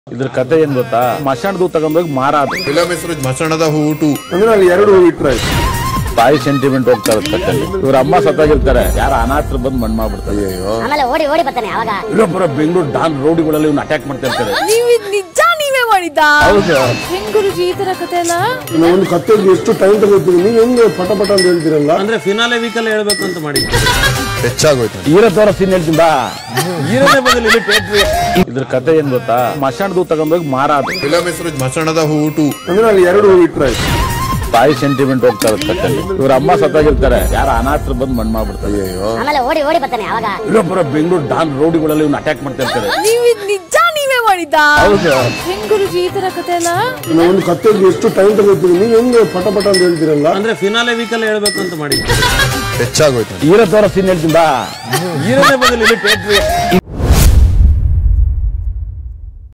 ಇದ್ರ ಕತೆ ಏನ್ ಗೊತ್ತಾ ಮಶಾಣದು ತಗೊಂಡೋಗಿ ಮಾರ ಅದು ಫಿಲಂ ಹೆಸರು ಮಸಣದ ಹೂಟು ಅಂದ್ರೆ ಅಲ್ಲಿ ಎರಡು ಇಟ್ರೆ ಆಯ್ತು ತಾಯಿ ಸೆಂಟಿಮೆಂಟ್ ಹೋಗ್ತಾರೆ ಕಟ್ಟಲ್ಲಿ ಇವ್ರ ಅಮ್ಮ ಸತ್ತಾಗಿರ್ತಾರೆ ಯಾರ ಅನಾಥರು ಬಂದು ಮಣ್ಣು ಮಾಡ್ಬಿಡ್ತಾರೆ ಆಮೇಲೆ ಓಡಿ ಓಡಿ ಬರ್ತಾನೆ ಅವಾಗ ಇಲ್ಲೊಬ್ಬರ ಬೆಂಗಳೂರು ಡಾನ್ ರೋಡಿಗಳಲ್ಲಿ ಇವ್ನ ಅಟ್ಯಾಕ್ ಮಾಡ್ತಾ ಇರ್ತಾರೆ ನೀವ್ ಇದ್ ನಿಜ ನೀವೇ ಮಾಡಿದ್ದಾ ಹೌದು ಹೆಂಗ್ ಗುರುಜಿ ಈ ತರ ಕತೆ ಎಲ್ಲ ಇನ್ನು ಒಂದು ಕತ್ತೆಗೆ ಎಷ್ಟು ಟೈಮ್ ತಗೋತೀವಿ ನೀವು ಹೆಂಗೆ ಪಟ ಪಟ ಅಂತ ಹೇಳ್ತೀರಲ್ಲ ಅಂದ್ರೆ ಫಿನಾಲೆ ವೀಕಲ್ ಹೇಳ್ಬೇಕು ಅಂತ ಮಾಡಿ ಹೆಚ್ಚಾಗೋಯ್ತು ಈರ ತೋರ ಸೀನ್ ಹೇಳ್ತೀನಿ ಬಾ ಈರನೇ ಬಂದಿಲ್ಲ ಇಲ್ಲಿ ಪೇಟ್ರಿ ಇದ್ರ ಕತೆ ಏನ್ ಗೊತ್ತಾ ಮಶಾಣದು ತಗೊಂಡೋಗಿ ಮಾರ ಅದು ಫಿಲಂ ಹೆಸರು ಮಸಣದ ಹೂಟು ಅಂದ್ರೆ ಅಲ್ಲಿ ಎರಡು ಇಟ್ರೆ ಆಯ್ತು ತಾಯಿ ಸೆಂಟಿಮೆಂಟ್ ಹೋಗ್ತಾರೆ ಕಟ್ಟಲ್ಲಿ ಇವ್ರ ಅಮ್ಮ ಸತ್ತಾಗಿರ್ತಾರೆ ಯಾರ ಅನಾಥರು ಬಂದು ಮಣ್ಣು ಮಾಡ್ಬಿಡ್ತಾರೆ ಆಮೇಲೆ ಓಡಿ ಓಡಿ ಬರ್ತಾನೆ ಅವಾಗ ಇಲ್ಲೊಬ್ಬರ ಬೆಂಗಳೂರು ಡಾನ್ ರೋಡಿಗಳಲ್ಲಿ ಇವ್ನ ಅಟ್ಯಾಕ್ ಮಾಡ್ತಾ ಇರ್ತಾರೆ ನೀವ್ ಇದ್ ನಿಜ ನೀವೇ ಮಾಡಿದ್ದಾ ಹೌದು ಹೆಂಗ್ ಗುರುಜಿ ಈ ತರ ಕತೆ ಎಲ್ಲ ಇನ್ನು ಒಂದು ಕತ್ತೆಗೆ ಎಷ್ಟು ಟೈಮ್ ತಗೋತೀವಿ ನೀವು ಹೆಂಗೆ ಪಟ ಪಟ ಅಂತ ಹೇಳ್ತೀರಲ್ಲ ಅಂದ್ರೆ ಫಿನಾಲೆ ವೀಕಲ್ ಹೇಳ್ಬೇಕು ಅಂತ ಮಾಡಿ ಹೆಚ್ಚಾಗೋಯ್ತು ಈರ ತೋರ ಸೀನ್ ಹೇಳ್ತೀನಿ ಬಾ ಈರನೇ ಬಂದಿಲ್ಲ ಇಲ್ಲಿ ಪೇಟ್ರಿ